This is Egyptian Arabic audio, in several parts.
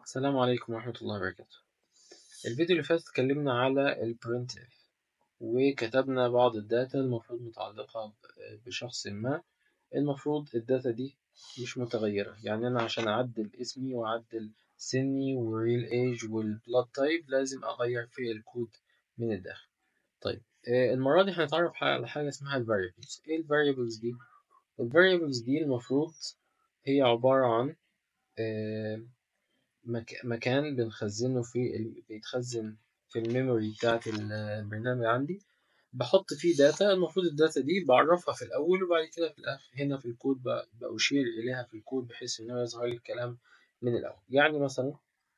السلام عليكم ورحمة الله وبركاته الفيديو اللي فات اتكلمنا على ال printf وكتبنا بعض الداتا المفروض متعلقة بشخص ما المفروض الداتا دي مش متغيرة يعني أنا عشان أعدل اسمي وأعدل سني والريل ايج والبلاد تايب لازم أغير في الكود من الداخل طيب المرة دي هنتعرف على حاجة اسمها ال variables ايه ال variables دي؟ ال variables دي المفروض هي عبارة عن مكان بنخزنه في بيتخزن في الميموري بتاعت البرنامج عندي بحط فيه داتا المفروض الداتا دي بعرفها في الأول وبعد كده في الآخر هنا في الكود بأشير إليها في الكود بحيث إن هو يظهر لي الكلام من الأول يعني مثلا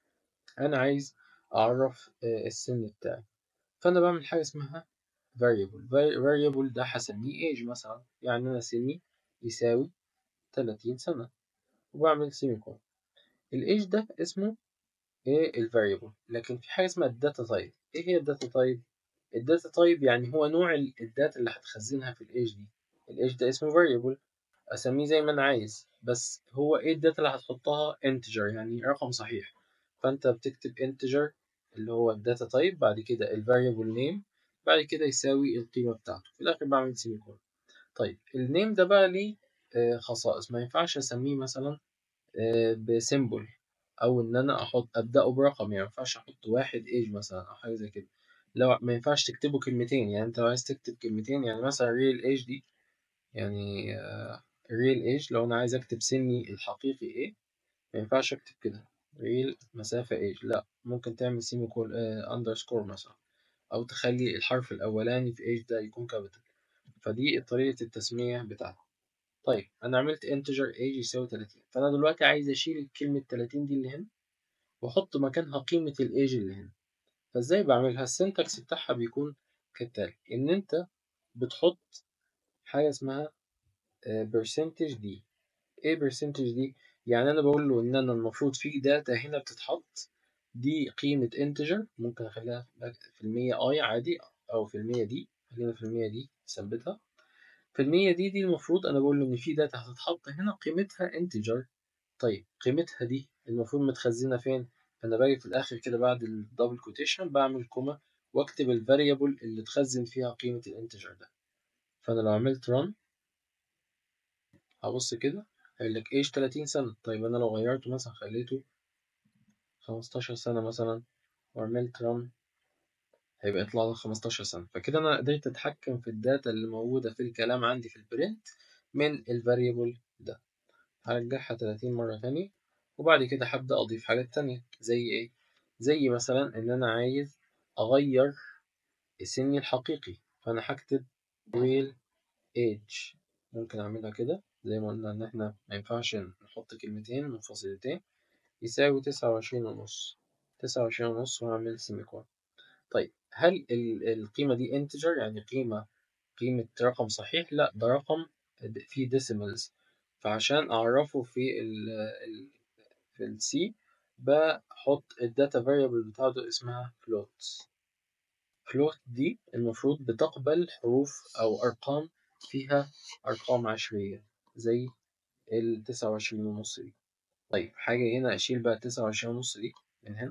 أنا عايز أعرف السن بتاعي فأنا بعمل حاجة اسمها variable variable ده هسميه age مثلا يعني أنا سني يساوي 30 سنة وبعمل سيميكون الايج ده اسمه ايه الفاريبل لكن في حاجه اسمها الداتا تايب ايه هي الداتا تايب الداتا تايب يعني هو نوع الداتا اللي هتخزنها في الايج دي الايج ده اسمه فاريبل اسميه زي ما انا عايز بس هو ايه الداتا اللي هتحطها انتجر يعني رقم صحيح فانت بتكتب انتجر اللي هو الداتا تايب بعد كده الفاريبل نيم بعد كده يساوي القيمه بتاعته في الاخر بعمل سيميكون طيب النيم ده بقى ليه خصائص ما ينفعش اسميه مثلا بسيمبل او ان انا احط ابداه برقم يعني ما ينفعش احط واحد ايج مثلا او حاجه زي كده لو ما ينفعش تكتبه كلمتين يعني انت لو عايز تكتب كلمتين يعني مثلا ريل ايج دي يعني ريل ايج لو انا عايز اكتب سني الحقيقي ايه ما ينفعش اكتب كده ريل مسافه ايج لا ممكن تعمل سيمي كول اندرسكور مثلا او تخلي الحرف الاولاني في ايج ده يكون كابيتال فدي طريقه التسميه بتاعتي طيب انا عملت انتجر age يساوي 30 فانا دلوقتي عايز اشيل كلمه 30 دي اللي هنا واحط مكانها قيمه الايج اللي هنا فازاي بعملها السنتكس بتاعها بيكون كالتالي ان انت بتحط حاجه اسمها percentage دي ايه percentage دي يعني انا بقول له ان انا المفروض في داتا هنا بتتحط دي قيمه انتجر ممكن اخليها في المية اي عادي او في المية دي خلينا في المية دي ثبتها في المية دي دي المفروض أنا بقول له إن في داتا هتتحط هنا قيمتها انتجر طيب قيمتها دي المفروض متخزنة فين؟ فأنا باجي في الآخر كده بعد الدبل كوتيشن بعمل كوما وأكتب الفاريبل اللي اتخزن فيها قيمة الانتجر ده فأنا لو عملت run هبص كده هيقول لك ايش 30 سنة طيب أنا لو غيرته مثلا خليته 15 سنة مثلا وعملت run هيبقى يطلع لك 15 سنة فكده أنا قدرت أتحكم في الداتا اللي موجودة في الكلام عندي في البرنت من الفاريبل ده هرجعها 30 مرة تانية وبعد كده هبدأ أضيف حاجات تانية زي إيه؟ زي مثلا إن أنا عايز أغير سني الحقيقي فأنا هكتب real age ممكن أعملها كده زي ما قلنا إن إحنا مينفعش نحط كلمتين منفصلتين يساوي تسعة وعشرين ونص تسعة وعشرين ونص وأعمل سيميكون طيب هل القيمة دي انتجر يعني قيمة قيمة رقم صحيح؟ لا ده رقم فيه decimals فعشان أعرفه في ال ال في ال C بحط الداتا variable بتاعته اسمها float float دي المفروض بتقبل حروف أو أرقام فيها أرقام عشرية زي ال تسعة وعشرين ونص دي طيب حاجة هنا أشيل بقى تسعة وعشرين ونص دي من هنا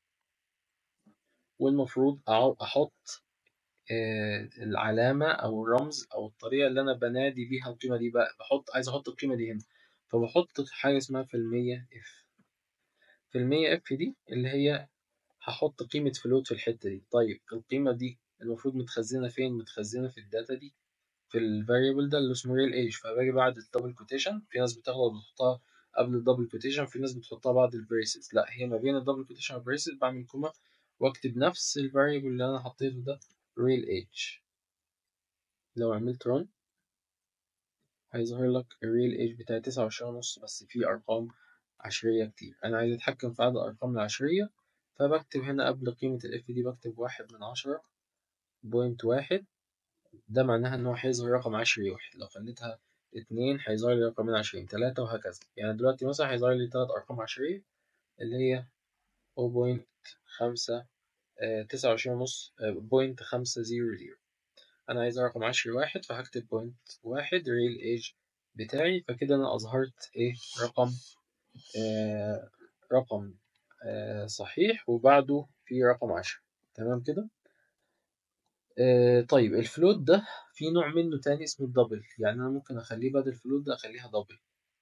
والمفروض أحط العلامة أو الرمز أو الطريقة اللي أنا بنادي بيها القيمة دي بقى بحط عايز أحط القيمة دي هنا فبحط حاجة اسمها في المية اف في المية اف دي اللي هي هحط قيمة فلوت في الحتة دي طيب القيمة دي المفروض متخزنة فين متخزنة في الداتا دي في الفاريبل ده اللي اسمه ريل ايج فباجي بعد الدبل كوتيشن في ناس بتغلط بتحطها قبل الدبل كوتيشن في ناس بتحطها بعد البريسز لا هي ما بين الدبل كوتيشن والبريسز بعمل كوما واكتب نفس الفاريبل اللي انا حطيته ده real age لو عملت run هيظهر لك الريل ايج بتاعي تسعة وعشرين ونص بس فيه أرقام عشرية كتير أنا عايز أتحكم في عدد الأرقام العشرية فبكتب هنا قبل قيمة الاف دي بكتب واحد من عشرة بوينت واحد ده معناها إن هو هيظهر رقم عشري واحد لو خليتها اتنين هيظهر لي رقمين عشرين تلاتة وهكذا يعني دلوقتي مثلا هيظهر لي تلات أرقام عشرية اللي هي أو بوينت خمسة تسعة وعشرين ونص بوينت خمسة زيرو زيرو أنا عايز رقم عشري واحد فهكتب بوينت واحد ريل ايج بتاعي فكده أنا أظهرت إيه رقم آه رقم آه صحيح وبعده في رقم عشرة تمام كده آه طيب الفلوت ده في نوع منه تاني اسمه الدبل يعني انا ممكن اخليه بدل الفلوت ده اخليها دبل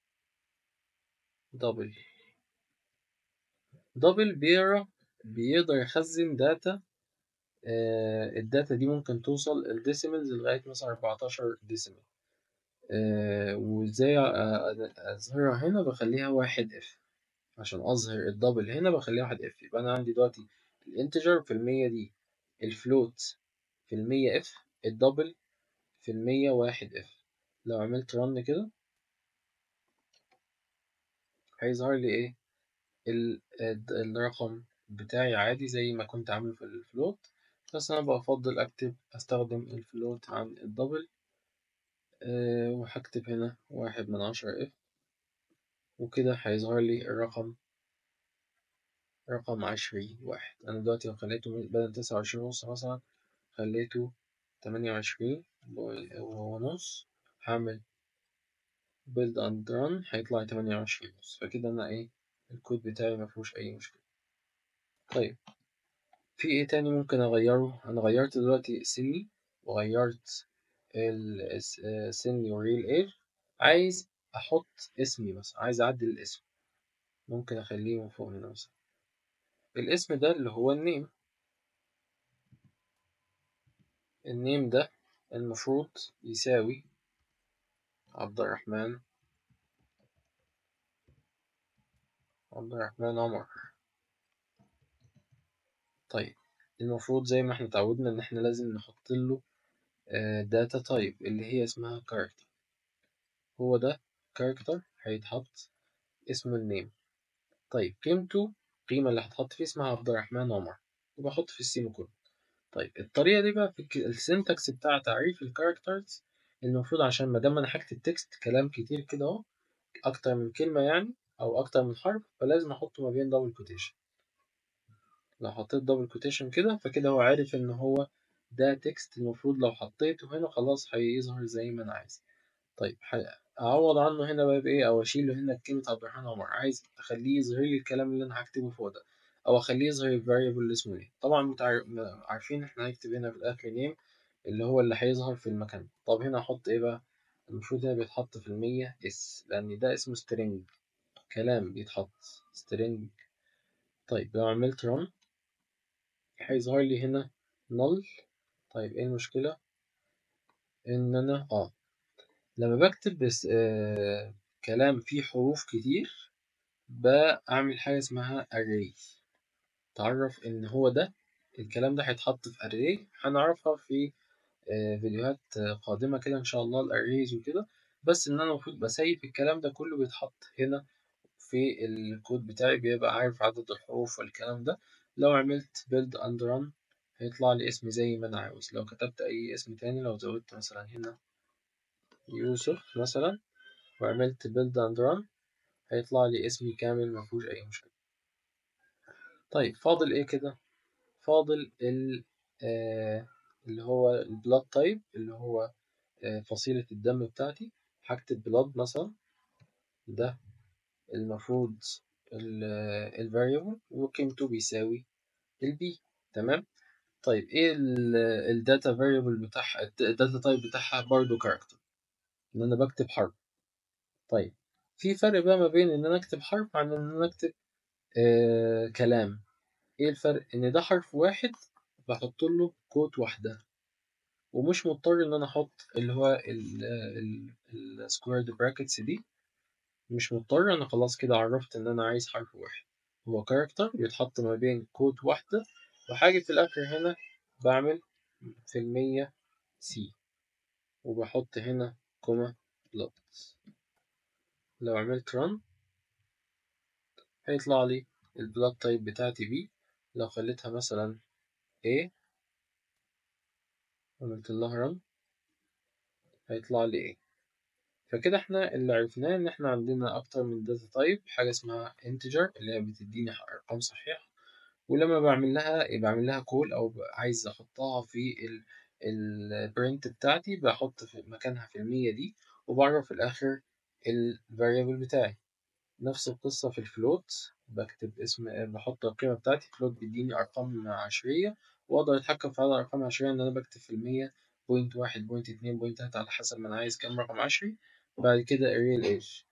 دبل دبل بيقرا بيقدر يخزن داتا آه الداتا دي ممكن توصل الديسيملز لغاية مثلا 14 ديسيمل آه وازاي اظهرها هنا بخليها واحد اف عشان اظهر الدبل هنا بخليها واحد اف يبقى انا عندي دلوقتي الانتجر في المية دي الفلوت في المية اف الدبل في المية واحد اف لو عملت رن كده هيظهر لي ايه الرقم بتاعي عادي زي ما كنت عامله في الفلوت بس انا بفضل اكتب استخدم الفلوت عن الدبل أه وهكتب هنا واحد من عشرة اف وكده هيظهر لي الرقم رقم عشرين واحد انا دلوقتي لو خليته بدل تسعة وعشرين ونص مثلا خليته تمانية وعشرين ونص هعمل build and run هيطلع تمانية وعشرين ونص فكده انا ايه الكود بتاعي مفيهوش اي مشكلة طيب في ايه تاني ممكن اغيره انا غيرت دلوقتي سني وغيرت سني وريل ايج عايز احط اسمي بس عايز اعدل الاسم ممكن اخليه من فوق هنا مثلا الاسم ده اللي هو النيم النيم ده المفروض يساوي عبد الرحمن عبد الرحمن عمر طيب المفروض زي ما احنا اتعودنا ان احنا لازم نحط له داتا تايب اللي هي اسمها كاركتر هو ده كاركتر هيتحط اسمه النيم طيب قيمته القيمة اللي هتحط فيه اسمها عبد الرحمن عمر وبحط في السيمي كولون طيب الطريقة دي بقى في السنتكس بتاع تعريف الكاركترز المفروض عشان ما دام انا هكتب تكست كلام كتير كده اهو اكتر من كلمة يعني او اكتر من حرف فلازم احطه ما بين دبل كوتيشن لو حطيت دبل كوتيشن كده فكده هو عارف ان هو ده تكست المفروض لو حطيته هنا خلاص هيظهر زي ما انا عايز طيب اعوض عنه هنا بقى بايه او اشيله هنا كلمة عبد الرحمن عمر عايز اخليه يظهر لي الكلام اللي انا هكتبه فوق ده او اخليه يظهر الفاريبل اللي اسمه ايه طبعا متعر... عارفين احنا هنكتب هنا في الاخر نيم اللي هو اللي هيظهر في المكان طب هنا احط ايه بقى المفروض هنا بيتحط في المية اس لان ده اسمه سترينج كلام بيتحط سترينج طيب لو عملت run هيظهر لي هنا null طيب ايه المشكلة ان انا اه لما بكتب بس آه كلام فيه حروف كتير بعمل حاجة اسمها array تعرف ان هو ده الكلام ده هيتحط في array هنعرفها في آه فيديوهات قادمة كده ان شاء الله الاريز وكده بس ان انا المفروض بسيب الكلام ده كله بيتحط هنا في الكود بتاعي بيبقى عارف عدد الحروف والكلام ده لو عملت build and run هيطلع لي اسم زي ما انا عاوز لو كتبت اي اسم تاني لو زودت مثلا هنا يوسف مثلا وعملت build and run هيطلع لي اسمي كامل مفيهوش اي مشكلة طيب فاضل ايه كده فاضل ال آه اللي هو البلاد تايب اللي هو آه فصيلة الدم بتاعتي هكتب بلاد مثلا ده المفروض الفاريبل وقيمته بيساوي البي تمام طيب ايه الداتا فاريبل بتاعها الداتا تايب بتاعها برضو كاركتر ان انا بكتب حرف طيب في فرق بقى ما بين ان انا اكتب حرف عن ان انا اكتب آه كلام ايه الفرق ان ده حرف واحد بحط له كوت واحده ومش مضطر ان انا احط اللي هو السكويرد براكتس دي مش مضطر انا خلاص كده عرفت ان انا عايز حرف واحد هو كاركتر بيتحط ما بين كود واحدة وحاجة في الاخر هنا بعمل في المية سي وبحط هنا كوما بلوت لو عملت رن هيطلع لي البلوت تايب بتاعتي بي لو خليتها مثلا A عملت لها رن هيطلع لي A فكده احنا اللي عرفناه ان احنا عندنا اكتر من داتا تايب حاجه اسمها انتجر اللي هي بتديني ارقام صحيحه ولما بعمل لها بعمل لها كول او عايز احطها في البرنت بتاعتي بحط في مكانها في المية دي وبعرف في الاخر الفاريبل بتاعي نفس القصه في الفلوت بكتب اسم بحط القيمة بتاعتي فلوت بيديني أرقام عشرية وأقدر أتحكم في عدد الأرقام العشرية إن أنا بكتب في المية بوينت واحد بوينت اتنين بوينت تلاتة على حسب ما أنا عايز كام رقم عشري بعد كده array الage